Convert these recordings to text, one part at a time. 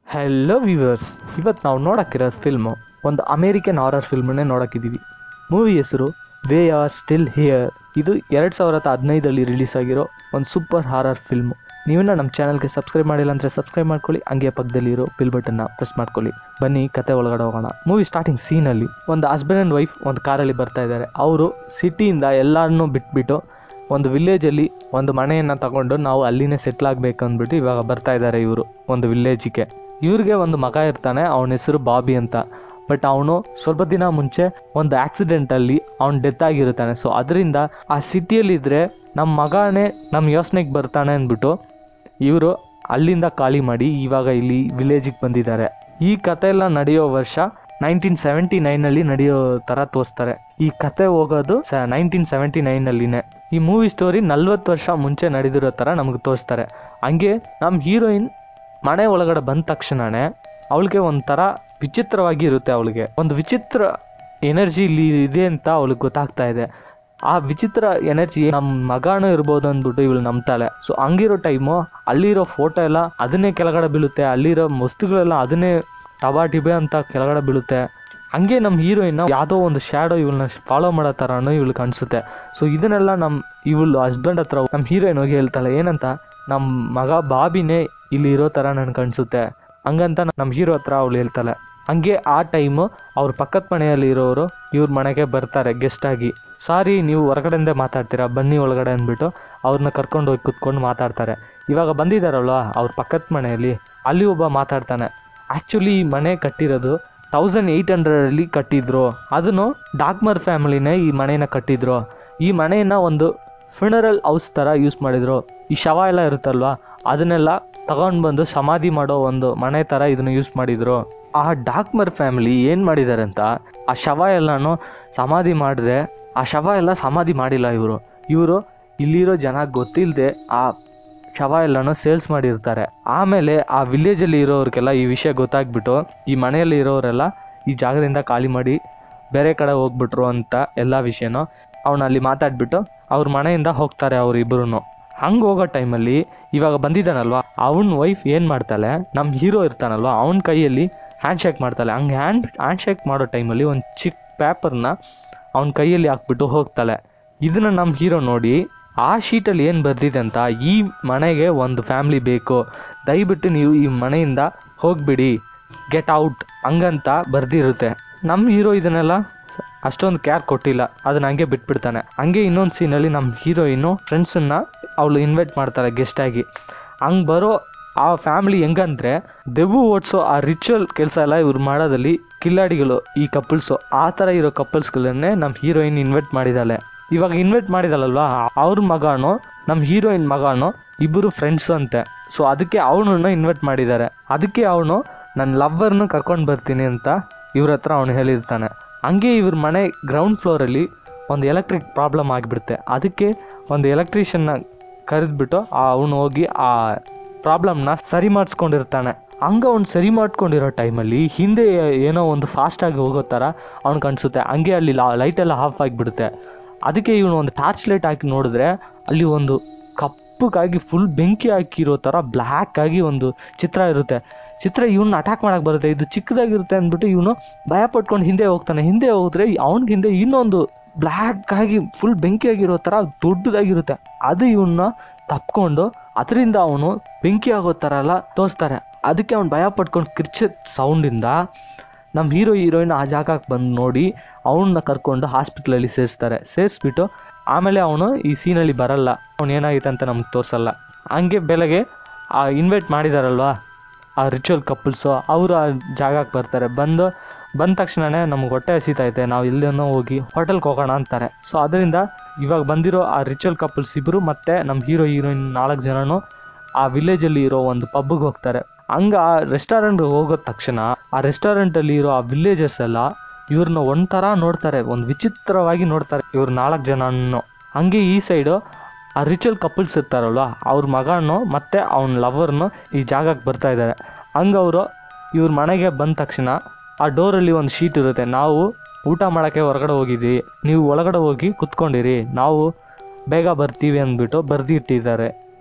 hello viewers ಇವತ್ತು ನಾವು ನೋಡಕ್ಕಿರೋ ಫಿಲ್ಮು ಒಂದು ಅಮೇರಿಕನ್ ಹಾರರ್ ಫಿಲ್ಮನ್ನೇ ನೋಡಕ್ಕಿದ್ದೀವಿ ಮೂವಿ ಹೆಸರು ದೇ ಆರ್ ಸ್ಟಿಲ್ ಹಿಯರ್ ಇದು ಎರಡು ಸಾವಿರದ ಹದಿನೈದರಲ್ಲಿ ರಿಲೀಸ್ ಆಗಿರೋ ಒಂದು ಸೂಪರ್ ಹಾರರ್ ಫಿಲ್ಮು ನೀವನ್ನ ನಮ್ಮ ಚಾನಲ್ಗೆ ಸಬ್ಸ್ಕ್ರೈಬ್ ಮಾಡಿಲ್ಲ ಅಂದರೆ ಸಬ್ಸ್ಕ್ರೈಬ್ ಮಾಡ್ಕೊಳ್ಳಿ ಹಂಗೆ ಪಕ್ಕದಲ್ಲಿರೋ ಬಿಲ್ ಬಟನ್ನ ಪ್ರೆಸ್ ಮಾಡ್ಕೊಳ್ಳಿ ಬನ್ನಿ ಕತೆ ಒಳಗಡೆ ಹೋಗೋಣ ಮೂವಿ ಸ್ಟಾರ್ಟಿಂಗ್ ಸೀನಲ್ಲಿ ಒಂದು ಹಸ್ಬೆಂಡ್ ಆ್ಯಂಡ್ ವೈಫ್ ಒಂದು ಕಾರಲ್ಲಿ ಬರ್ತಾ ಇದ್ದಾರೆ ಅವರು ಸಿಟಿಯಿಂದ ಎಲ್ಲರನ್ನೂ ಬಿಟ್ಬಿಟ್ಟು ಒಂದು ವಿಲೇಜಲ್ಲಿ ಒಂದು ಮನೆಯನ್ನು ತಗೊಂಡು ನಾವು ಅಲ್ಲಿನೇ ಸೆಟ್ಲ್ ಆಗಬೇಕು ಅಂದ್ಬಿಟ್ಟು ಇವಾಗ ಬರ್ತಾ ಇದ್ದಾರೆ ಇವರು ಒಂದು ವಿಲೇಜಿಗೆ ಇವ್ರಿಗೆ ಒಂದು ಮಗ ಇರ್ತಾನೆ ಅವನ ಹೆಸರು ಬಾಬಿ ಅಂತ ಬಟ್ ಅವನು ಸ್ವಲ್ಪ ದಿನ ಮುಂಚೆ ಒಂದು ಆಕ್ಸಿಡೆಂಟಲ್ಲಿ ಅವ್ನು ಡೆತ್ ಆಗಿರ್ತಾನೆ ಸೊ ಅದರಿಂದ ಆ ಸಿಟಿಯಲ್ಲಿದ್ದರೆ ನಮ್ಮ ಮಗನೇ ನಮ್ಮ ಯೋಚನೆಗೆ ಬರ್ತಾನೆ ಅಂದ್ಬಿಟ್ಟು ಇವರು ಅಲ್ಲಿಂದ ಖಾಲಿ ಮಾಡಿ ಇವಾಗ ಇಲ್ಲಿ ವಿಲೇಜಿಗೆ ಬಂದಿದ್ದಾರೆ ಈ ಕತೆ ಎಲ್ಲ ನಡೆಯೋ ವರ್ಷ ನೈನ್ಟೀನ್ ಸೆವೆಂಟಿ ನೈನಲ್ಲಿ ನಡೆಯೋ ಥರ ತೋರಿಸ್ತಾರೆ ಈ ಕತೆ ಹೋಗೋದು ನೈನ್ಟೀನ್ ಸೆವೆಂಟಿ ನೈನಲ್ಲಿನೇ ಈ ಮೂವಿ ಸ್ಟೋರಿ ನಲ್ವತ್ತು ವರ್ಷ ಮುಂಚೆ ನಡೆದಿರೋ ಥರ ನಮಗೆ ತೋರಿಸ್ತಾರೆ ಹಂಗೆ ನಮ್ಮ ಹೀರೋಯಿನ್ ಮನೆ ಒಳಗಡೆ ಬಂದ ತಕ್ಷಣನೇ ಅವಳಿಗೆ ಒಂಥರ ವಿಚಿತ್ರವಾಗಿ ಇರುತ್ತೆ ಅವಳಿಗೆ ಒಂದು ವಿಚಿತ್ರ ಎನರ್ಜಿ ಇಲ್ಲಿ ಇದೆ ಅಂತ ಅವಳಿಗೆ ಗೊತ್ತಾಗ್ತಾ ಇದೆ ಆ ವಿಚಿತ್ರ ಎನರ್ಜಿ ನಮ್ಮ ಮಗಾನು ಇರ್ಬೋದು ಅಂದ್ಬಿಟ್ಟು ಇವಳು ನಂಬ್ತಾಳೆ ಸೊ ಹಂಗಿರೋ ಟೈಮು ಅಲ್ಲಿರೋ ಫೋಟೋ ಎಲ್ಲ ಅದನ್ನೇ ಕೆಳಗಡೆ ಬೀಳುತ್ತೆ ಅಲ್ಲಿರೋ ವಸ್ತುಗಳೆಲ್ಲ ಅದನ್ನೇ ಟಬಾ ಟಿಬೆ ಅಂತ ಕೆಳಗಡೆ ಬೀಳುತ್ತೆ ಹಂಗೆ ನಮ್ಮ ಹೀರೋಯಿನ್ ಯಾವುದೋ ಒಂದು ಶ್ಯಾಡೋ ಇವಳನ್ನ ಫಾಲೋ ಮಾಡೋ ಥರನೂ ಇವಳಿಗೆ ಅನಿಸುತ್ತೆ ಸೊ ಇದನ್ನೆಲ್ಲ ನಮ್ಮ ಇವಳು ಹಸ್ಬೆಂಡ್ ಹತ್ರ ನಮ್ಮ ಹೀರೋಯಿನ್ ಹೋಗಿ ಹೇಳ್ತಾಳೆ ಏನಂತ ನಮ್ಮ ಮಗ ಬಾಬಿನೇ ಇಲ್ಲಿ ಇರೋ ಥರ ನನಗೆ ಅನಿಸುತ್ತೆ ಹಂಗಂತ ನಮ್ಮ ಹೀರೋ ಹತ್ರ ಅವಳು ಹೇಳ್ತಾಳೆ ಹಂಗೆ ಆ ಟೈಮು ಅವ್ರ ಪಕ್ಕದ ಮನೆಯಲ್ಲಿ ಇರೋರು ಇವ್ರ ಮನೆಗೆ ಬರ್ತಾರೆ ಗೆಸ್ಟ್ ಆಗಿ ಸಾರಿ ನೀವು ಹೊರಗಡೆಯಿಂದ ಮಾತಾಡ್ತೀರಾ ಬನ್ನಿ ಒಳಗಡೆ ಅಂದ್ಬಿಟ್ಟು ಅವ್ರನ್ನ ಕರ್ಕೊಂಡು ಹೋಗಿ ಕುತ್ಕೊಂಡು ಮಾತಾಡ್ತಾರೆ ಇವಾಗ ಬಂದಿದ್ದಾರಲ್ವ ಅವ್ರ ಪಕ್ಕದ ಮನೆಯಲ್ಲಿ ಅಲ್ಲಿ ಒಬ್ಬ ಮಾತಾಡ್ತಾನೆ ಆ್ಯಕ್ಚುಲಿ ಈ ಮನೆ ಕಟ್ಟಿರೋದು ತೌಸಂಡ್ ಏಯ್ಟ್ ಹಂಡ್ರೆಡಲ್ಲಿ ಕಟ್ಟಿದ್ರು ಅದನ್ನು ಡಾಕ್ಮರ್ ಫ್ಯಾಮಿಲಿನೇ ಈ ಮನೆನ ಕಟ್ಟಿದ್ರು ಈ ಮನೆಯನ್ನ ಒಂದು ಫಿನರಲ್ ಹೌಸ್ ಥರ ಯೂಸ್ ಮಾಡಿದ್ರು ಈ ಶವ ಎಲ್ಲ ಇರುತ್ತಲ್ವಾ ಅದನ್ನೆಲ್ಲ ತಗೊಂಡು ಬಂದು ಸಮಾಧಿ ಮಾಡೋ ಒಂದು ಮನೆ ಥರ ಇದನ್ನು ಯೂಸ್ ಮಾಡಿದ್ರು ಆ ಡಾಕ್ಮರ್ ಫ್ಯಾಮಿಲಿ ಏನು ಮಾಡಿದ್ದಾರೆ ಅಂತ ಆ ಶವ ಎಲ್ಲನೂ ಸಮಾಧಿ ಮಾಡಿದ್ರೆ ಆ ಶವ ಎಲ್ಲ ಸಮಾಧಿ ಮಾಡಿಲ್ಲ ಇವರು ಇವರು ಇಲ್ಲಿರೋ ಜನ ಗೊತ್ತಿಲ್ಲದೆ ಆ ಶವ ಎಲ್ಲನೂ ಸೇಲ್ಸ್ ಮಾಡಿರ್ತಾರೆ ಆಮೇಲೆ ಆ ವಿಲೇಜಲ್ಲಿ ಇರೋರಿಗೆಲ್ಲ ಈ ವಿಷಯ ಗೊತ್ತಾಗ್ಬಿಟ್ಟು ಈ ಮನೆಯಲ್ಲಿ ಇರೋರೆಲ್ಲ ಈ ಜಾಗದಿಂದ ಖಾಲಿ ಮಾಡಿ ಬೇರೆ ಕಡೆ ಹೋಗ್ಬಿಟ್ರು ಅಂತ ಎಲ್ಲ ವಿಷಯನೂ ಅವನು ಅಲ್ಲಿ ಮಾತಾಡ್ಬಿಟ್ಟು ಅವ್ರ ಮನೆಯಿಂದ ಹೋಗ್ತಾರೆ ಅವರಿಬ್ಬರು ಹಂಗೆ ಹೋಗೋ ಟೈಮಲ್ಲಿ ಇವಾಗ ಬಂದಿದ್ದಾನಲ್ವಾ ಅವನ ವೈಫ್ ಏನು ಮಾಡ್ತಾಳೆ ನಮ್ಮ ಹೀರೋ ಇರ್ತಾನಲ್ವಾ ಅವನ ಕೈಯಲ್ಲಿ ಹ್ಯಾಂಡ್ ಶೇಕ್ ಮಾಡ್ತಾಳೆ ಹಂಗೆ ಹ್ಯಾಂಡ್ ಹ್ಯಾಂಡ್ ಶೇಕ್ ಮಾಡೋ ಟೈಮಲ್ಲಿ ಒಂದು ಚಿಕ್ಕ ಪೇಪರ್ನ ಅವನ ಕೈಯಲ್ಲಿ ಹಾಕ್ಬಿಟ್ಟು ಹೋಗ್ತಾಳೆ ಇದನ್ನ ನಮ್ಮ ಹೀರೋ ನೋಡಿ ಆ ಶೀಟಲ್ಲಿ ಏನು ಬರ್ದಿದೆ ಅಂತ ಈ ಮನೆಗೆ ಒಂದು ಫ್ಯಾಮ್ಲಿ ಬೇಕು ದಯವಿಟ್ಟು ನೀವು ಈ ಮನೆಯಿಂದ ಹೋಗ್ಬಿಡಿ ಗೆಟ್ ಔಟ್ ಹಂಗಂತ ಬರ್ದಿರುತ್ತೆ ನಮ್ಮ ಹೀರೋ ಇದನ್ನೆಲ್ಲ ಅಷ್ಟೊಂದು ಕೇರ್ ಕೊಟ್ಟಿಲ್ಲ ಅದನ್ನ ಹಂಗೆ ಬಿಟ್ಬಿಡ್ತಾನೆ ಹಂಗೆ ಇನ್ನೊಂದು ಸೀನಲ್ಲಿ ನಮ್ಮ ಹೀರೋಯಿನು ಫ್ರೆಂಡ್ಸನ್ನ ಅವಳು ಇನ್ವೈಟ್ ಮಾಡ್ತಾರೆ ಗೆಸ್ಟ್ ಆಗಿ ಹಂಗೆ ಬರೋ ಆ ಫ್ಯಾಮಿಲಿ ಹೆಂಗಂದ್ರೆ ದೆವ್ವು ಓಡಿಸೋ ಆ ರಿಚುವಲ್ ಕೆಲಸ ಎಲ್ಲ ಇವ್ರು ಮಾಡೋದಲ್ಲಿ ಕಿಲ್ಲಾಡಿಗಳು ಈ ಕಪಲ್ಸು ಆ ಥರ ಇರೋ ಕಪಲ್ಸ್ಗಳನ್ನೇ ನಮ್ಮ ಹೀರೋಯಿನ್ ಇನ್ವೈಟ್ ಮಾಡಿದಾಳೆ ಇವಾಗ ಇನ್ವೈಟ್ ಮಾಡಿದಾಳಲ್ವಾ ಅವ್ರ ಮಗನು ನಮ್ಮ ಹೀರೋಯಿನ್ ಮಗನು ಇಬ್ಬರು ಫ್ರೆಂಡ್ಸ್ ಅಂತೆ ಸೊ ಅದಕ್ಕೆ ಅವನನ್ನ ಇನ್ವೈಟ್ ಮಾಡಿದ್ದಾರೆ ಅದಕ್ಕೆ ಅವನು ನನ್ನ ಲವ್ವರ್ನ ಕರ್ಕೊಂಡು ಬರ್ತೀನಿ ಅಂತ ಇವ್ರ ಹತ್ರ ಅವನು ಹೇಳಿರ್ತಾನೆ ಹಂಗೆ ಇವ್ರ ಮನೆ ಗ್ರೌಂಡ್ ಫ್ಲೋರಲ್ಲಿ ಒಂದು ಎಲೆಕ್ಟ್ರಿಕ್ ಪ್ರಾಬ್ಲಮ್ ಆಗಿಬಿಡುತ್ತೆ ಅದಕ್ಕೆ ಒಂದು ಎಲೆಕ್ಟ್ರಿಷಿಯನ್ನ ಕರೆದ್ಬಿಟ್ಟು ಅವನು ಹೋಗಿ ಆ ಪ್ರಾಬ್ಲಮ್ನ ಸರಿ ಮಾಡಿಸ್ಕೊಂಡಿರ್ತಾನೆ ಹಂಗೆ ಅವ್ನು ಸರಿ ಮಾಡ್ಕೊಂಡಿರೋ ಟೈಮಲ್ಲಿ ಹಿಂದೆ ಏನೋ ಒಂದು ಫಾಸ್ಟಾಗಿ ಹೋಗೋ ಥರ ಅವ್ನಿಗೆ ಅನಿಸುತ್ತೆ ಹಂಗೆ ಅಲ್ಲಿ ಲೈಟೆಲ್ಲ ಆಫ್ ಆಗಿಬಿಡುತ್ತೆ ಅದಕ್ಕೆ ಇವನು ಒಂದು ಟಾರ್ಚ್ ಲೈಟ್ ಹಾಕಿ ನೋಡಿದ್ರೆ ಅಲ್ಲಿ ಒಂದು ಕಪ್ಪಗಾಗಿ ಫುಲ್ ಬೆಂಕಿ ಹಾಕಿರೋ ಥರ ಬ್ಲ್ಯಾಕ್ ಆಗಿ ಒಂದು ಚಿತ್ರ ಇರುತ್ತೆ ಚಿತ್ರ ಇವನ್ನ ಅಟ್ಯಾಕ್ ಮಾಡಕ್ಕೆ ಬರುತ್ತೆ ಇದು ಚಿಕ್ಕದಾಗಿರುತ್ತೆ ಅಂದ್ಬಿಟ್ಟು ಇವನು ಭಯ ಪಟ್ಕೊಂಡು ಹಿಂದೆ ಹೋಗ್ತಾನೆ ಹಿಂದೆ ಹೋದ್ರೆ ಅವನಿಗೆ ಹಿಂದೆ ಇನ್ನೊಂದು ಬ್ಲ್ಯಾಕ್ ಆಗಿ ಫುಲ್ ಬೆಂಕಿ ಆಗಿರೋ ಥರ ದೊಡ್ಡದಾಗಿರುತ್ತೆ ಅದು ಇವನ್ನ ತಪ್ಕೊಂಡು ಅದರಿಂದ ಅವನು ಬೆಂಕಿ ಆಗೋ ಥರ ಎಲ್ಲ ತೋರಿಸ್ತಾರೆ ಅದಕ್ಕೆ ಅವ್ನು ಭಯ ಪಟ್ಕೊಂಡು ಕಿರ್ಚ ಸೌಂಡಿಂದ ನಮ್ಮ ಹೀರೋ ಹೀರೋಯಿನ್ ಆ ಜಾಗಕ್ಕೆ ಬಂದು ನೋಡಿ ಅವನ್ನ ಕರ್ಕೊಂಡು ಹಾಸ್ಪಿಟ್ಲಲ್ಲಿ ಸೇರಿಸ್ತಾರೆ ಸೇರಿಸ್ಬಿಟ್ಟು ಆಮೇಲೆ ಅವನು ಈ ಸೀನಲ್ಲಿ ಬರಲ್ಲ ಅವ್ನು ಏನಾಗಿತ್ತು ಅಂತ ನಮ್ಗೆ ತೋರಿಸಲ್ಲ ಹಂಗೆ ಬೆಳಗ್ಗೆ ಆ ಇನ್ವೈಟ್ ಮಾಡಿದಾರಲ್ವಾ ಆ ರಿಚುವಲ್ ಕಪಲ್ಸು ಅವರು ಆ ಜಾಗಕ್ಕೆ ಬರ್ತಾರೆ ಬಂದು ಬಂದ ತಕ್ಷಣವೇ ನಮ್ಗೆ ಹೊಟ್ಟೆ ಹಸಿತೈತೆ ನಾವು ಇಲ್ಲೇನೋ ಹೋಗಿ ಹೋಟೆಲ್ಗೆ ಹೋಗೋಣ ಅಂತಾರೆ ಸೊ ಅದರಿಂದ ಇವಾಗ ಬಂದಿರೋ ಆ ರಿಚುವಲ್ ಕಪಲ್ಸ್ ಇಬ್ಬರು ಮತ್ತು ನಮ್ಮ ಹೀರೋ ಹೀರೋಯಿನ್ ನಾಲ್ಕು ಜನನು ಆ ವಿಲೇಜಲ್ಲಿ ಇರೋ ಒಂದು ಪಬ್ಗೆ ಹೋಗ್ತಾರೆ ಹಂಗೆ ಆ ರೆಸ್ಟೋರೆಂಟ್ಗೆ ಹೋಗೋ ತಕ್ಷಣ ಆ ರೆಸ್ಟೋರೆಂಟಲ್ಲಿ ಇರೋ ಆ ವಿಲೇಜರ್ಸ್ ಎಲ್ಲ ಇವ್ರನ್ನ ಒಂಥರ ನೋಡ್ತಾರೆ ಒಂದು ವಿಚಿತ್ರವಾಗಿ ನೋಡ್ತಾರೆ ಇವ್ರ ನಾಲ್ಕು ಜನನು ಹಂಗೆ ಈ ಸೈಡು ಆ ರಿಚುವಲ್ ಕಪಲ್ಸ್ ಇರ್ತಾರಲ್ವ ಅವ್ರ ಮಗನು ಮತ್ತು ಅವನ ಲವರ್ನು ಈ ಜಾಗಕ್ಕೆ ಬರ್ತಾ ಇದ್ದಾರೆ ಹಂಗೆ ಅವರು ಇವ್ರ ಮನೆಗೆ ಬಂದ ತಕ್ಷಣ ಆ ಡೋರಲ್ಲಿ ಒಂದು ಶೀಟ್ ಇರುತ್ತೆ ನಾವು ಊಟ ಮಾಡೋಕ್ಕೆ ಹೊರಗಡೆ ಹೋಗಿದ್ವಿ ನೀವು ಒಳಗಡೆ ಹೋಗಿ ಕುತ್ಕೊಂಡಿರಿ ನಾವು ಬೇಗ ಬರ್ತೀವಿ ಅಂದ್ಬಿಟ್ಟು ಬರ್ದಿಟ್ಟಿದ್ದಾರೆ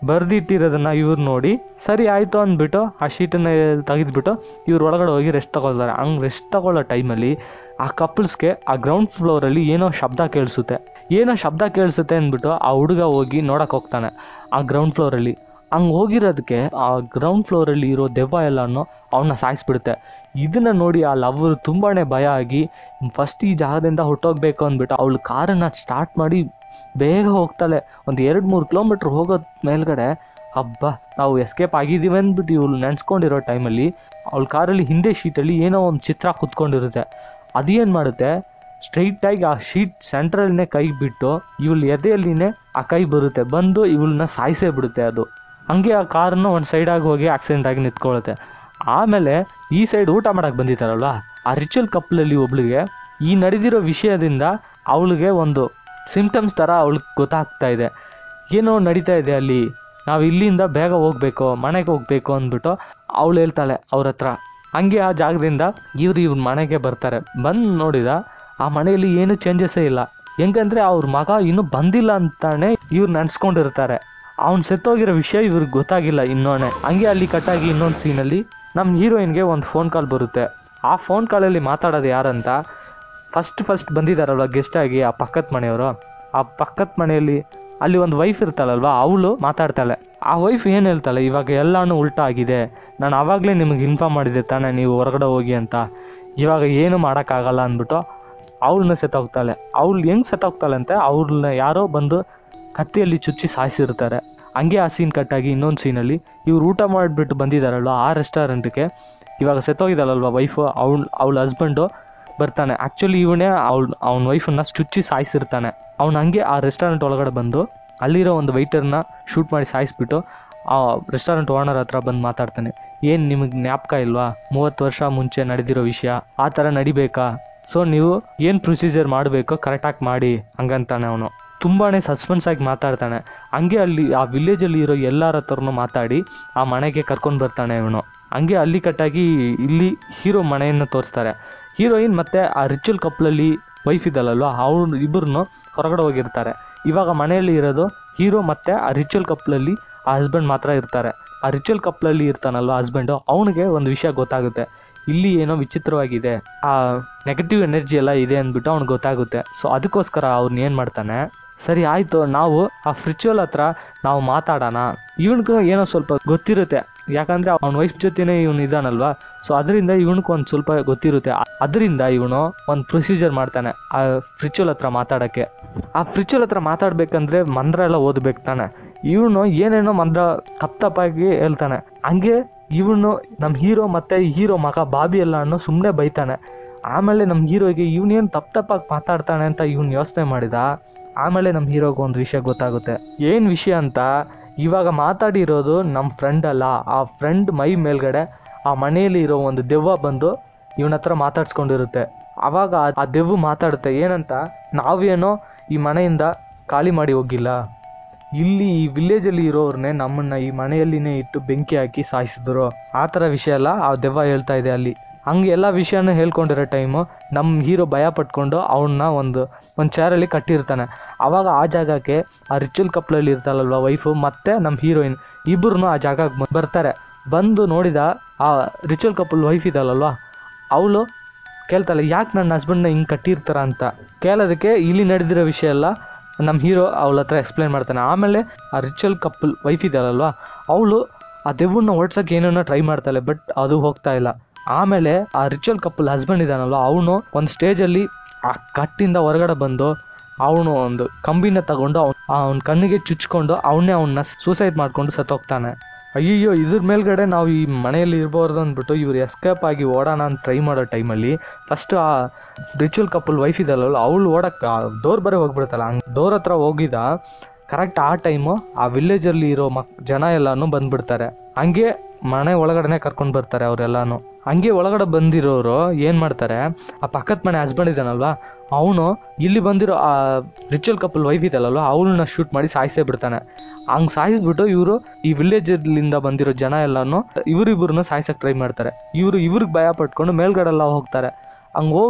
ಬರ್ದಿಟ್ಟಿರೋದನ್ನ ಇವ್ರು ನೋಡಿ ಸರಿ ಆಯಿತು ಅಂದ್ಬಿಟ್ಟು ಆ ಶೀಟನ್ನ ತೆಗೆದ್ಬಿಟ್ಟು ಇವ್ರು ಒಳಗಡೆ ಹೋಗಿ ರೆಸ್ಟ್ ತಗೊಳ್ತಾರೆ ಹಂಗೆ ರೆಸ್ಟ್ ತಗೊಳ್ಳೋ ಟೈಮಲ್ಲಿ ಆ ಕಪಲ್ಸ್ಗೆ ಆ ಗ್ರೌಂಡ್ ಫ್ಲೋರಲ್ಲಿ ಏನೋ ಶಬ್ದ ಕೇಳಿಸುತ್ತೆ ಏನೋ ಶಬ್ದ ಕೇಳಿಸುತ್ತೆ ಅಂದ್ಬಿಟ್ಟು ಆ ಹುಡುಗ ಹೋಗಿ ನೋಡಕ್ಕೆ ಹೋಗ್ತಾನೆ ಆ ಗ್ರೌಂಡ್ ಫ್ಲೋರಲ್ಲಿ ಹಂಗೆ ಹೋಗಿರೋದಕ್ಕೆ ಆ ಗ್ರೌಂಡ್ ಫ್ಲೋರಲ್ಲಿ ಇರೋ ದೆವ್ವ ಎಲ್ಲನೂ ಅವನ್ನ ಸಾಯಿಸ್ಬಿಡುತ್ತೆ ಇದನ್ನ ನೋಡಿ ಆ ಲವ್ವರು ತುಂಬಾನೇ ಭಯ ಆಗಿ ಫಸ್ಟ್ ಈ ಜಾಗದಿಂದ ಹೊಟ್ಟೋಗ್ಬೇಕು ಅಂದ್ಬಿಟ್ಟು ಅವಳು ಕಾರನ್ನ ಸ್ಟಾರ್ಟ್ ಮಾಡಿ ಬೇಗ ಹೋಗ್ತಾಳೆ ಒಂದು ಎರಡು ಮೂರು ಕಿಲೋಮೀಟ್ರ್ ಹೋಗೋದ್ ಮೇಲ್ಗಡೆ ಹಬ್ಬ ನಾವು ಎಸ್ಕೇಪ್ ಆಗಿದ್ದೀವಿ ಅಂದ್ಬಿಟ್ಟು ಇವಳು ನೆನ್ಸ್ಕೊಂಡಿರೋ ಟೈಮಲ್ಲಿ ಅವಳ ಕಾರಲ್ಲಿ ಹಿಂದೆ ಶೀಟಲ್ಲಿ ಏನೋ ಒಂದು ಚಿತ್ರ ಕುತ್ಕೊಂಡಿರುತ್ತೆ ಅದೇನು ಮಾಡುತ್ತೆ ಸ್ಟ್ರೈಟಾಗಿ ಆ ಶೀಟ್ ಸೆಂಟ್ರಲ್ನೇ ಕೈ ಬಿಟ್ಟು ಇವಳು ಎದೆಯಲ್ಲಿನೇ ಆ ಕೈ ಬರುತ್ತೆ ಬಂದು ಇವಳನ್ನ ಸಾಯಿಸೇ ಬಿಡುತ್ತೆ ಅದು ಹಂಗೆ ಆ ಕಾರನ್ನು ಒಂದು ಸೈಡಾಗಿ ಹೋಗಿ ಆಕ್ಸಿಡೆಂಟ್ ಆಗಿ ನಿಂತ್ಕೊಳ್ಳುತ್ತೆ ಆಮೇಲೆ ಈ ಸೈಡ್ ಊಟ ಮಾಡಕ್ಕೆ ಬಂದಿದ್ದಾರಲ್ವ ಆ ರಿಚುವಲ್ ಕಪ್ಲಲ್ಲಿ ಒಬ್ಳಿಗೆ ಈ ನಡೆದಿರೋ ವಿಷಯದಿಂದ ಅವಳಿಗೆ ಒಂದು ಸಿಂಪ್ಟಮ್ಸ್ ಥರ ಅವಳಿಗೆ ಗೊತ್ತಾಗ್ತಾ ಇದೆ ಏನೋ ನಡೀತಾ ಇದೆ ಅಲ್ಲಿ ನಾವು ಇಲ್ಲಿಂದ ಬೇಗ ಹೋಗ್ಬೇಕು ಮನೆಗೆ ಹೋಗ್ಬೇಕು ಅಂದ್ಬಿಟ್ಟು ಅವಳು ಹೇಳ್ತಾಳೆ ಅವ್ರ ಹತ್ರ ಹಂಗೆ ಆ ಜಾಗದಿಂದ ಇವ್ರು ಇವ್ರ ಮನೆಗೆ ಬರ್ತಾರೆ ಬಂದು ನೋಡಿದ ಆ ಮನೆಯಲ್ಲಿ ಏನು ಚೇಂಜಸ್ಸೇ ಇಲ್ಲ ಹೆಂಗಂದ್ರೆ ಅವ್ರ ಮಗ ಇನ್ನೂ ಬಂದಿಲ್ಲ ಅಂತಾನೆ ಇವ್ರು ನೆನ್ಸ್ಕೊಂಡಿರ್ತಾರೆ ಅವ್ನು ಸೆತ್ತೋಗಿರೋ ವಿಷಯ ಇವ್ರಿಗೆ ಗೊತ್ತಾಗಿಲ್ಲ ಇನ್ನೋನೆ ಹಂಗೆ ಅಲ್ಲಿ ಕಟ್ಟಾಗಿ ಇನ್ನೊಂದು ಸೀನಲ್ಲಿ ನಮ್ಮ ಹೀರೋಯಿನ್ಗೆ ಒಂದು ಫೋನ್ ಕಾಲ್ ಬರುತ್ತೆ ಆ ಫೋನ್ ಕಾಲಲ್ಲಿ ಮಾತಾಡೋದು ಯಾರಂತ ಫಸ್ಟ್ ಫಸ್ಟ್ ಬಂದಿದ್ದಾರಲ್ವ ಗೆಸ್ಟ್ ಆಗಿ ಆ ಪಕ್ಕದ ಮನೆಯವರು ಆ ಪಕ್ಕದ ಮನೆಯಲ್ಲಿ ಅಲ್ಲಿ ಒಂದು ವೈಫ್ ಇರ್ತಾಳಲ್ವ ಅವಳು ಮಾತಾಡ್ತಾಳೆ ಆ ವೈಫ್ ಏನು ಹೇಳ್ತಾಳೆ ಇವಾಗ ಎಲ್ಲಾನು ಉಲ್ಟಾ ಆಗಿದೆ ನಾನು ಆವಾಗಲೇ ನಿಮಗೆ ಇನ್ಫಾರ್ಮ್ ಮಾಡಿದ್ದೆ ತಾನೇ ನೀವು ಹೊರಗಡೆ ಹೋಗಿ ಅಂತ ಇವಾಗ ಏನು ಮಾಡೋಕ್ಕಾಗಲ್ಲ ಅಂದ್ಬಿಟ್ಟು ಅವಳನ್ನ ಸೆತ್ತೋಗ್ತಾಳೆ ಅವಳು ಹೆಂಗೆ ಸೆತ್ತೋಗ್ತಾಳೆ ಅಂತ ಅವ್ಳನ್ನ ಯಾರೋ ಬಂದು ಕತ್ತಿಯಲ್ಲಿ ಚುಚ್ಚಿ ಸಾಯಿಸಿರ್ತಾರೆ ಹಂಗೆ ಆ ಸೀನ್ ಕಟ್ಟಾಗಿ ಇನ್ನೊಂದು ಸೀನಲ್ಲಿ ಇವ್ರು ಊಟ ಮಾಡಿಬಿಟ್ಟು ಬಂದಿದ್ದಾರಲ್ವ ಆ ರೆಸ್ಟೋರೆಂಟ್ಗೆ ಇವಾಗ ಸೆತ್ತೋಗಿದ್ದಾಳಲ್ವ ವೈಫು ಅವಳು ಅವಳ ಹಸ್ಬೆಂಡು ಬರ್ತಾನೆ ಆ್ಯಕ್ಚುಲಿ ಇವನೇ ಅವಳ ಅವ್ನ ವೈಫನ್ನ ಚುಚ್ಚಿ ಸಾಯಿಸಿರ್ತಾನೆ ಅವ್ನು ಹಂಗೆ ಆ ರೆಸ್ಟೋರೆಂಟ್ ಒಳಗಡೆ ಬಂದು ಅಲ್ಲಿರೋ ಒಂದು ವೈಟರ್ನ ಶೂಟ್ ಮಾಡಿ ಸಾಯಿಸ್ಬಿಟ್ಟು ಆ ರೆಸ್ಟೋರೆಂಟ್ ಓನರ್ ಹತ್ರ ಬಂದು ಮಾತಾಡ್ತಾನೆ ಏನು ನಿಮಗೆ ಜ್ಞಾಪಕ ಇಲ್ವಾ ಮೂವತ್ತು ವರ್ಷ ಮುಂಚೆ ನಡೆದಿರೋ ವಿಷಯ ಆ ಥರ ನಡಿಬೇಕಾ ಸೊ ನೀವು ಏನು ಪ್ರೊಸೀಜರ್ ಮಾಡಬೇಕೋ ಕರೆಕ್ಟಾಗಿ ಮಾಡಿ ಹಂಗಂತಾನೆ ಅವನು ತುಂಬಾನೇ ಸಸ್ಪೆನ್ಸ್ ಆಗಿ ಮಾತಾಡ್ತಾನೆ ಹಂಗೆ ಅಲ್ಲಿ ಆ ವಿಲೇಜಲ್ಲಿ ಇರೋ ಎಲ್ಲರ ಹತ್ರನೂ ಮಾತಾಡಿ ಆ ಮನೆಗೆ ಕರ್ಕೊಂಡು ಬರ್ತಾನೆ ಇವನು ಹಂಗೆ ಅಲ್ಲಿ ಕಟ್ಟಾಗಿ ಇಲ್ಲಿ ಹೀರೋ ಮನೆಯನ್ನು ತೋರಿಸ್ತಾರೆ ಹೀರೋಯಿನ್ ಮತ್ತೆ ಆ ರಿಚುವಲ್ ಕಪ್ಲಲ್ಲಿ ವೈಫ್ ಇದಲ್ಲಲ್ವ ಅವ್ರು ಇಬ್ಬರನ್ನು ಹೊರಗಡೆ ಹೋಗಿರ್ತಾರೆ ಇವಾಗ ಮನೆಯಲ್ಲಿ ಇರೋದು ಹೀರೋ ಮತ್ತೆ ಆ ರಿಚುವಲ್ ಕಪ್ಲಲ್ಲಿ ಆ ಹಸ್ಬೆಂಡ್ ಮಾತ್ರ ಇರ್ತಾರೆ ಆ ರಿಚುವಲ್ ಕಪ್ಲಲ್ಲಿ ಇರ್ತಾನಲ್ವ ಹಸ್ಬೆಂಡು ಅವನಿಗೆ ಒಂದು ವಿಷಯ ಗೊತ್ತಾಗುತ್ತೆ ಇಲ್ಲಿ ಏನೋ ವಿಚಿತ್ರವಾಗಿದೆ ಆ ನೆಗೆಟಿವ್ ಎನರ್ಜಿ ಎಲ್ಲ ಇದೆ ಅಂದ್ಬಿಟ್ಟು ಅವ್ನಿಗೆ ಗೊತ್ತಾಗುತ್ತೆ ಸೊ ಅದಕ್ಕೋಸ್ಕರ ಅವ್ನು ಏನು ಮಾಡ್ತಾನೆ ಸರಿ ಆಯಿತು ನಾವು ಆ ಫ್ರಿಚುವಲ್ ಹತ್ರ ನಾವು ಮಾತಾಡೋಣ ಇವನಿಗೂ ಏನೋ ಸ್ವಲ್ಪ ಗೊತ್ತಿರುತ್ತೆ ಯಾಕಂದ್ರೆ ಅವನ ವೈಫ್ ಜೊತೆನೇ ಇವನು ಇದಾನಲ್ವಾ ಸೊ ಅದರಿಂದ ಇವನಿಗೂ ಒಂದು ಸ್ವಲ್ಪ ಗೊತ್ತಿರುತ್ತೆ ಅದರಿಂದ ಇವನು ಒಂದು ಪ್ರೊಸೀಜರ್ ಮಾಡ್ತಾನೆ ಆ ಫ್ರಿಚುವಲ್ ಹತ್ರ ಮಾತಾಡೋಕ್ಕೆ ಆ ಫ್ರಿಚುವಲ್ ಹತ್ರ ಮಾತಾಡ್ಬೇಕಂದ್ರೆ ಮಂತ್ರ ಎಲ್ಲ ಓದ್ಬೇಕು ತಾನೆ ಇವನು ಏನೇನೋ ಮಂತ್ರ ತಪ್ಪ ತಪ್ಪಾಗಿ ಹೇಳ್ತಾನೆ ಹಂಗೆ ಇವನು ನಮ್ಮ ಹೀರೋ ಮತ್ತೆ ಹೀರೋ ಮಗ ಬಾಬಿ ಎಲ್ಲಾನು ಸುಮ್ಮನೆ ಬೈತಾನೆ ಆಮೇಲೆ ನಮ್ಮ ಹೀರೋಗೆ ಇವನೇನು ತಪ್ಪ ತಪ್ಪಾಗಿ ಮಾತಾಡ್ತಾನೆ ಅಂತ ಇವನು ಯೋಚನೆ ಮಾಡಿದ ಆಮೇಲೆ ನಮ್ಮ ಹೀರೋಗೆ ಒಂದು ವಿಷಯ ಗೊತ್ತಾಗುತ್ತೆ ಏನು ವಿಷಯ ಅಂತ ಇವಾಗ ಮಾತಾಡಿರೋದು ನಮ್ಮ ಫ್ರೆಂಡ್ ಅಲ್ಲ ಆ ಫ್ರೆಂಡ್ ಮೈ ಮೇಲ್ಗಡೆ ಆ ಮನೆಯಲ್ಲಿ ಇರೋ ಒಂದು ದೆವ್ವ ಬಂದು ಇವನ ಹತ್ರ ಮಾತಾಡ್ಸ್ಕೊಂಡಿರುತ್ತೆ ಅವಾಗ ಆ- ಆ ದೆವ್ವ ಮಾತಾಡುತ್ತೆ ಏನಂತ ನಾವೇನೋ ಈ ಮನೆಯಿಂದ ಖಾಲಿ ಮಾಡಿ ಹೋಗಿಲ್ಲ ಇಲ್ಲಿ ಈ ವಿಲೇಜಲ್ಲಿ ಇರೋರ್ನೇ ನಮ್ಮನ್ನ ಈ ಮನೆಯಲ್ಲಿನೇ ಇಟ್ಟು ಬೆಂಕಿ ಹಾಕಿ ಸಾಯಿಸಿದ್ರು ಆ ಥರ ವಿಷಯ ಎಲ್ಲ ಆ ದೆವ್ವ ಹೇಳ್ತಾ ಇದೆ ಅಲ್ಲಿ ಹಂಗೆ ಎಲ್ಲ ವಿಷಯನೂ ಹೇಳ್ಕೊಂಡಿರೋ ಟೈಮು ನಮ್ಮ ಹೀರೋ ಭಯ ಪಟ್ಕೊಂಡು ಅವನ್ನ ಒಂದು ಒಂದು ಚೇರಲ್ಲಿ ಕಟ್ಟಿರ್ತಾನೆ ಆವಾಗ ಆ ಜಾಗಕ್ಕೆ ಆ ರಿಚುವಲ್ ಕಪ್ಲಲ್ಲಿ ಇರ್ತಾಳಲ್ವ ವೈಫು ಮತ್ತೆ ನಮ್ಮ ಹೀರೋಯಿನ್ ಇಬ್ಬರು ಆ ಜಾಗಕ್ಕೆ ಬರ್ತಾರೆ ಬಂದು ನೋಡಿದ ಆ ರಿಚುವಲ್ ಕಪಲ್ ವೈಫ್ ಇದಲ್ಲಲ್ವ ಅವಳು ಕೇಳ್ತಾಳೆ ಯಾಕೆ ನನ್ನ ಹಸ್ಬೆಂಡ್ನ ಹಿಂಗೆ ಕಟ್ಟಿರ್ತಾರ ಅಂತ ಕೇಳೋದಕ್ಕೆ ಇಲ್ಲಿ ನಡೆದಿರೋ ವಿಷಯ ಎಲ್ಲ ನಮ್ಮ ಹೀರೋ ಅವಳ ಹತ್ರ ಎಕ್ಸ್ಪ್ಲೈನ್ ಮಾಡ್ತಾನೆ ಆಮೇಲೆ ಆ ರಿಚುವಲ್ ಕಪಲ್ ವೈಫ್ ಇದ್ದಾಳಲ್ವ ಅವಳು ಆ ದೆವ್ವನ್ನ ಓಡ್ಸೋಕೆ ಏನೇನೋ ಟ್ರೈ ಮಾಡ್ತಾಳೆ ಬಟ್ ಅದು ಹೋಗ್ತಾ ಇಲ್ಲ ಆಮೇಲೆ ಆ ರಿಚುವಲ್ ಕಪಲ್ ಹಸ್ಬೆಂಡ್ ಇದ್ದಾನಲ್ವ ಅವನು ಒಂದು ಸ್ಟೇಜಲ್ಲಿ ಆ ಕಟ್ಟಿಂದ ಹೊರಗಡೆ ಬಂದು ಅವನು ಒಂದು ಕಂಬಿನ ತಗೊಂಡು ಅವ್ನ ಅವನ ಕಣ್ಣಿಗೆ ಚುಚ್ಕೊಂಡು ಅವನ್ನೇ ಅವನ್ನ ಸೂಸೈಡ್ ಮಾಡ್ಕೊಂಡು ಸತ್ತೋಗ್ತಾನೆ ಅಯ್ಯಯ್ಯೋ ಇದ್ರ ಮೇಲ್ಗಡೆ ನಾವು ಈ ಮನೆಯಲ್ಲಿ ಇರ್ಬಾರ್ದು ಅಂದ್ಬಿಟ್ಟು ಇವ್ರು ಎಸ್ಕೇಪ್ ಆಗಿ ಓಡೋಣ ಅಂತ ಟ್ರೈ ಮಾಡೋ ಟೈಮಲ್ಲಿ ಫಸ್ಟ್ ಆ ರಿಚುವಲ್ ಕಪಲ್ ವೈಫ್ ಇದಲ್ಲಲ್ಲ ಅವಳು ಓಡಕ್ಕೆ ಡೋರ್ ಬರೀ ಹೋಗ್ಬಿಡ್ತಲ್ಲ ಹಂಗೆ ಡೋರ್ ಹತ್ರ ಹೋಗಿದ ಕರೆಕ್ಟ್ ಆ ಟೈಮು ಆ ವಿಲೇಜಲ್ಲಿ ಇರೋ ಮಕ್ ಜನ ಎಲ್ಲಾನು ಬಂದ್ಬಿಡ್ತಾರೆ ಹಂಗೆ ಮನೆ ಒಳಗಡೆನೆ ಕರ್ಕೊಂಡು ಬರ್ತಾರೆ ಅವರೆಲ್ಲಾನು ಹಂಗೆ ಒಳಗಡೆ ಬಂದಿರೋರು ಏನು ಮಾಡ್ತಾರೆ ಆ ಪಕ್ಕದ ಮನೆ ಹಸ್ಬೆಂಡ್ ಇದ್ದಾನಲ್ವಾ ಅವನು ಇಲ್ಲಿ ಬಂದಿರೋ ಆ ರಿಚುವಲ್ ಕಪಲ್ ವೈಫ್ ಇದಲ್ಲಲ್ವ ಅವಳನ್ನ ಶೂಟ್ ಮಾಡಿ ಸಾಯಿಸೇ ಬಿಡ್ತಾನೆ ಹಂಗೆ ಸಾಯಿಸ್ಬಿಟ್ಟು ಇವರು ಈ ವಿಲೇಜಲ್ಲಿಂದ ಬಂದಿರೋ ಜನ ಎಲ್ಲಾನು ಇವರಿಬ್ಬರನ್ನ ಸಾಯ್ಸಕ್ಕೆ ಟ್ರೈ ಮಾಡ್ತಾರೆ ಇವರು ಇವ್ರಿಗೆ ಭಯ ಪಟ್ಕೊಂಡು ಮೇಲ್ಗಡೆ ಎಲ್ಲ ಹೋಗ್ತಾರೆ ಹಂಗೆ ಹೋಗಿ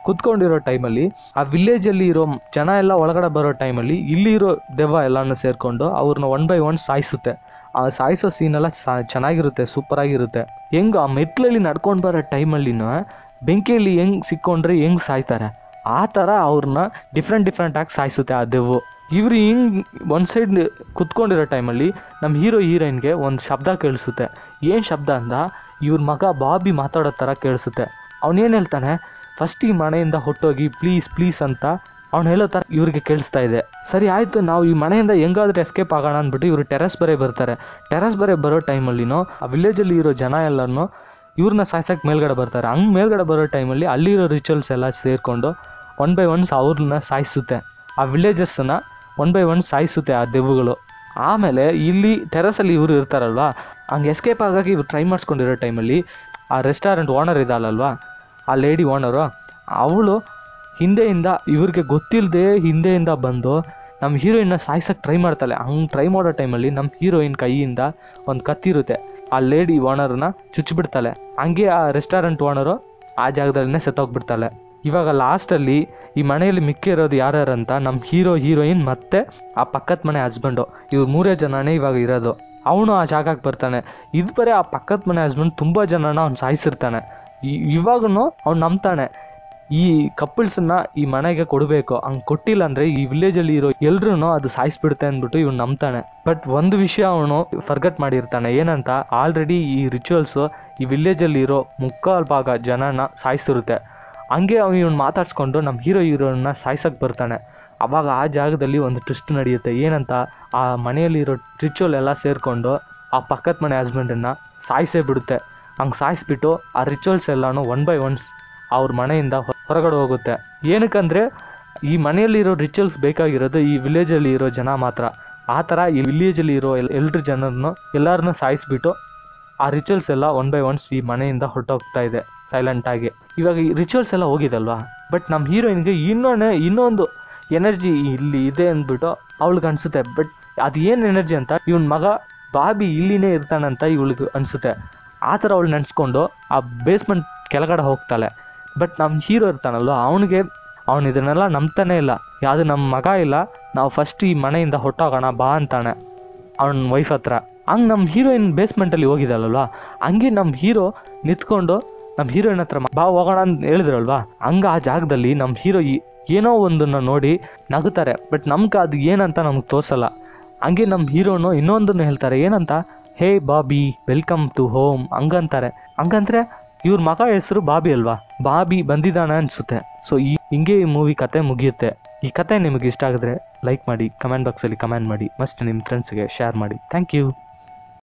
ಕುತ್ಕೊಂಡಿರೋ ಟೈಮಲ್ಲಿ ಆ ವಿಲೇಜಲ್ಲಿ ಇರೋ ಜನ ಎಲ್ಲ ಒಳಗಡೆ ಬರೋ ಟೈಮಲ್ಲಿ ಇಲ್ಲಿರೋ ದೆವ್ವ ಎಲ್ಲಾನು ಸೇರ್ಕೊಂಡು ಅವ್ರನ್ನ ಒನ್ ಬೈ ಒನ್ ಸಾಯಿಸುತ್ತೆ ಆ ಸಾಯಿಸೋ ಸೀನ್ ಎಲ್ಲ ಸಾ- ಚೆನ್ನಾಗಿರುತ್ತೆ ಸೂಪರ್ ಆಗಿರುತ್ತೆ ಹೆಂಗ್ ಆ ಮೆಟ್ಲಲ್ಲಿ ನಡ್ಕೊಂಡು ಬರೋ ಟೈಮಲ್ಲಿನ ಬೆಂಕಿಯಲ್ಲಿ ಹೆಂಗ್ ಸಿಕ್ಕೊಂಡ್ರೆ ಹೆಂಗ್ ಸಾಯ್ತಾರೆ ಆ ಥರ ಅವ್ರನ್ನ ಡಿಫ್ರೆಂಟ್ ಡಿಫ್ರೆಂಟ್ ಆಗಿ ಸಾಯಿಸುತ್ತೆ ಆ ದೆವ್ವು ಇವ್ರು ಹಿಂಗ್ ಒಂದು ಸೈಡ್ ಕುತ್ಕೊಂಡಿರೋ ಟೈಮಲ್ಲಿ ನಮ್ಮ ಹೀರೋ ಹೀರೋಯಿನ್ಗೆ ಒಂದು ಶಬ್ದ ಕೇಳಿಸುತ್ತೆ ಏನು ಶಬ್ದ ಅಂದ ಇವ್ರ ಮಗ ಬಾಬಿ ಮಾತಾಡೋ ಥರ ಕೇಳಿಸುತ್ತೆ ಅವನೇನು ಹೇಳ್ತಾನೆ ಫಸ್ಟ್ ಈ ಮನೆಯಿಂದ ಹೊಟ್ಟೋಗಿ ಪ್ಲೀಸ್ ಪ್ಲೀಸ್ ಅಂತ ಅವ್ನು ಹೇಳೋ ಥರ ಇವ್ರಿಗೆ ಕೇಳಿಸ್ತಾ ಇದೆ ಸರಿ ಆಯಿತು ನಾವು ಈ ಮನೆಯಿಂದ ಹೆಂಗಾದ್ರೂ ಎಸ್ಕೇಪ್ ಆಗೋಣ ಅಂದ್ಬಿಟ್ಟು ಇವರು ಟೆರೆಸ್ ಬರೇ ಬರ್ತಾರೆ ಟೆರೆಸ್ ಬರೇ ಬರೋ ಟೈಮಲ್ಲಿನೋ ಆ ವಿಲೇಜಲ್ಲಿ ಇರೋ ಜನ ಎಲ್ಲರನ್ನೂ ಇವ್ರನ್ನ ಸಾಯ್ಸಕ್ಕೆ ಮೇಲ್ಗಡೆ ಬರ್ತಾರೆ ಹಂಗೆ ಮೇಲ್ಗಡೆ ಬರೋ ಟೈಮಲ್ಲಿ ಅಲ್ಲಿರೋ ರಿಚುವಲ್ಸ್ ಎಲ್ಲ ಸೇರಿಕೊಂಡು ಒನ್ ಬೈ ಒನ್ಸ್ ಅವ್ರನ್ನ ಸಾಯಿಸುತ್ತೆ ಆ ವಿಲೇಜಸ್ಸನ್ನ ಒನ್ ಬೈ ಒನ್ ಸಾಯಿಸುತ್ತೆ ಆ ದೆವ್ವಗಳು ಆಮೇಲೆ ಇಲ್ಲಿ ಟೆರಸಲ್ಲಿ ಇವರು ಇರ್ತಾರಲ್ವಾ ಹಂಗೆ ಎಸ್ಕೇಪ್ ಆಗಾಗಿ ಇವ್ರು ಟ್ರೈ ಮಾಡಿಸ್ಕೊಂಡಿರೋ ಟೈಮಲ್ಲಿ ಆ ರೆಸ್ಟೋರೆಂಟ್ ಓನರ್ ಇದ್ದಾಳಲ್ವಾ ಆ ಲೇಡಿ ಓನರು ಅವಳು ಹಿಂದೆಯಿಂದ ಇವ್ರಿಗೆ ಗೊತ್ತಿಲ್ಲದೆ ಹಿಂದೆಯಿಂದ ಬಂದು ನಮ್ಮ ಹೀರೋಯಿನ್ನ ಸಾಯ್ಸಕ್ಕೆ ಟ್ರೈ ಮಾಡ್ತಾಳೆ ಹಂಗೆ ಟ್ರೈ ಮಾಡೋ ಟೈಮಲ್ಲಿ ನಮ್ಮ ಹೀರೋಯಿನ್ ಕೈಯಿಂದ ಒಂದು ಕತ್ತಿರುತ್ತೆ ಆ ಲೇಡಿ ಓನರ್ನ ಚುಚ್ಚಿಬಿಡ್ತಾಳೆ ಹಂಗೆ ಆ ರೆಸ್ಟೋರೆಂಟ್ ಓನರು ಆ ಜಾಗದಲ್ಲೇ ಸತ್ತೋಗ್ಬಿಡ್ತಾಳೆ ಇವಾಗ ಲಾಸ್ಟಲ್ಲಿ ಈ ಮನೆಯಲ್ಲಿ ಮಿಕ್ಕಿರೋದು ಯಾರ್ಯಾರಂತ ನಮ್ಮ ಹೀರೋ ಹೀರೋಯಿನ್ ಮತ್ತೆ ಆ ಪಕ್ಕದ ಮನೆ ಹಸ್ಬೆಂಡು ಇವ್ರು ಮೂರೇ ಜನನೇ ಇವಾಗ ಇರೋದು ಅವನು ಆ ಜಾಗಕ್ಕೆ ಬರ್ತಾನೆ ಇದು ಬರೀ ಆ ಪಕ್ಕದ ಮನೆ ಹಸ್ಬೆಂಡ್ ತುಂಬ ಜನನ ಅವ್ನು ಸಾಯಿಸಿರ್ತಾನೆ ಇವಾಗೂ ಅವ್ನು ನಂಬ್ತಾನೆ ಈ ಕಪಲ್ಸನ್ನ ಈ ಮನೆಗೆ ಕೊಡಬೇಕು ಹಂಗೆ ಕೊಟ್ಟಿಲ್ಲ ಅಂದ್ರೆ ಈ ವಿಲೇಜಲ್ಲಿ ಇರೋ ಎಲ್ರೂ ಅದು ಸಾಯಿಸ್ಬಿಡುತ್ತೆ ಅಂದ್ಬಿಟ್ಟು ಇವ್ನು ನಂಬ್ತಾನೆ ಬಟ್ ಒಂದು ವಿಷಯ ಅವನು ಫರ್ಗಟ್ ಮಾಡಿರ್ತಾನೆ ಏನಂತ ಆಲ್ರೆಡಿ ಈ ರಿಚುವಲ್ಸ್ ಈ ವಿಲೇಜಲ್ಲಿ ಇರೋ ಮುಕ್ಕಾಲು ಭಾಗ ಜನನ ಸಾಯಿಸಿರುತ್ತೆ ಹಂಗೆ ಅವ್ನು ಇವ್ನು ಮಾತಾಡ್ಸ್ಕೊಂಡು ನಮ್ಮ ಹೀರೋ ಹೀರೋನ ಸಾಯ್ಸಕ್ಕೆ ಬರ್ತಾನೆ ಅವಾಗ ಆ ಜಾಗದಲ್ಲಿ ಒಂದು ಟ್ವಿಸ್ಟ್ ನಡೆಯುತ್ತೆ ಏನಂತ ಆ ಮನೆಯಲ್ಲಿರೋ ರಿಚುವಲ್ ಎಲ್ಲ ಸೇರಿಕೊಂಡು ಆ ಪಕ್ಕದ ಮನೆ ಹಸ್ಬೆಂಡನ್ನು ಸಾಯಿಸೇ ಬಿಡುತ್ತೆ ಹಂಗೆ ಸಾಯಿಸ್ಬಿಟ್ಟು ಆ ರಿಚುವಲ್ಸ್ ಎಲ್ಲಾನು ಒನ್ ಬೈ ಒನ್ಸ್ ಅವ್ರ ಮನೆಯಿಂದ ಹೊ- ಹೊರಗಡೆ ಹೋಗುತ್ತೆ ಏನಕ್ಕಂದ್ರೆ ಈ ಮನೆಯಲ್ಲಿರೋ ರಿಚುವಲ್ಸ್ ಬೇಕಾಗಿರೋದು ಈ ವಿಲೇಜಲ್ಲಿ ಇರೋ ಜನ ಮಾತ್ರ ಆ ಥರ ಈ ವಿಲೇಜಲ್ಲಿ ಇರೋ ಎಲ್ ಎಲ್ರ ಜನರನ್ನು ಎಲ್ಲರನ್ನೂ ಸಾಯಿಸ್ಬಿಟ್ಟು ಆ ರಿಚುವಲ್ಸ್ ಎಲ್ಲ ಒನ್ ಬೈ ಒನ್ಸ್ ಈ ಮನೆಯಿಂದ ಹೊರಟೋಗ್ತಾ ಇದೆ ಸೈಲೆಂಟ್ ಆಗಿ ಇವಾಗ ಈ ರಿಚುವಲ್ಸ್ ಎಲ್ಲ ಹೋಗಿದಲ್ವಾ ಬಟ್ ನಮ್ಮ ಹೀರೋಯಿನ್ಗೆ ಇನ್ನೊಂದು ಇನ್ನೊಂದು ಎನರ್ಜಿ ಇಲ್ಲಿ ಇದೆ ಅಂದ್ಬಿಟ್ಟು ಅವಳಿಗೆ ಅನ್ಸುತ್ತೆ ಬಟ್ ಅದು ಏನು ಎನರ್ಜಿ ಅಂತ ಇವನ್ ಮಗ ಬಾಬಿ ಇಲ್ಲಿನೇ ಇರ್ತಾನಂತ ಇವಳಿಗೆ ಅನ್ಸುತ್ತೆ ಆ ಥರ ಅವಳು ನೆನೆಸ್ಕೊಂಡು ಆ ಬೇಸ್ಮೆಂಟ್ ಕೆಳಗಡೆ ಹೋಗ್ತಾಳೆ ಬಟ್ ನಮ್ಮ ಹೀರೋ ಇರ್ತಾನಲ್ವ ಅವನಿಗೆ ಅವನು ಇದನ್ನೆಲ್ಲ ನಂಬ್ತಾನೆ ಇಲ್ಲ ಯಾವುದು ನಮ್ಮ ಮಗ ಇಲ್ಲ ನಾವು ಫಸ್ಟ್ ಈ ಮನೆಯಿಂದ ಹೊಟ್ಟೋಗೋಣ ಬಾ ಅಂತಾನೆ ಅವನ ವೈಫ್ ಹತ್ರ ಹಂಗೆ ನಮ್ಮ ಹೀರೋಯಿನ್ ಬೇಸ್ಮೆಂಟಲ್ಲಿ ಹೋಗಿದ್ದಲ್ವಾ ಹಂಗೆ ನಮ್ಮ ಹೀರೋ ನಿಂತ್ಕೊಂಡು ನಮ್ಮ ಹೀರೋಯಿನ್ ಹತ್ರ ಬಾ ಹೋಗೋಣ ಅಂತ ಹೇಳಿದ್ರಲ್ವಾ ಹಂಗೆ ಆ ಜಾಗದಲ್ಲಿ ನಮ್ಮ ಹೀರೋ ಏನೋ ಒಂದನ್ನು ನೋಡಿ ನಗುತ್ತಾರೆ ಬಟ್ ನಮ್ಗೆ ಅದು ಏನಂತ ನಮ್ಗೆ ತೋರಿಸಲ್ಲ ಹಂಗೆ ನಮ್ಮ ಹೀರೋನು ಇನ್ನೊಂದನ್ನು ಹೇಳ್ತಾರೆ ಏನಂತ hey Bobby welcome to home ಹಂಗಂತಾರೆ ಹಂಗಂದ್ರೆ ಇವ್ರ ಮಗ ಹೆಸರು ಬಾಬಿ ಅಲ್ವಾ ಬಾಬಿ ಬಂದಿದ್ದಾನೆ ಅನ್ಸುತ್ತೆ ಸೊ ಈ ಹಿಂಗೆ ಈ ಮೂವಿ ಕತೆ ಮುಗಿಯುತ್ತೆ ಈ ಕತೆ ನಿಮಗೆ ಇಷ್ಟ ಆಗಿದ್ರೆ ಲೈಕ್ ಮಾಡಿ ಕಮೆಂಟ್ ಬಾಕ್ಸಲ್ಲಿ ಕಮೆಂಟ್ ಮಾಡಿ ಮಸ್ಟ್ ನಿಮ್ಮ ಫ್ರೆಂಡ್ಸ್ಗೆ ಶೇರ್ ಮಾಡಿ ಥ್ಯಾಂಕ್ ಯು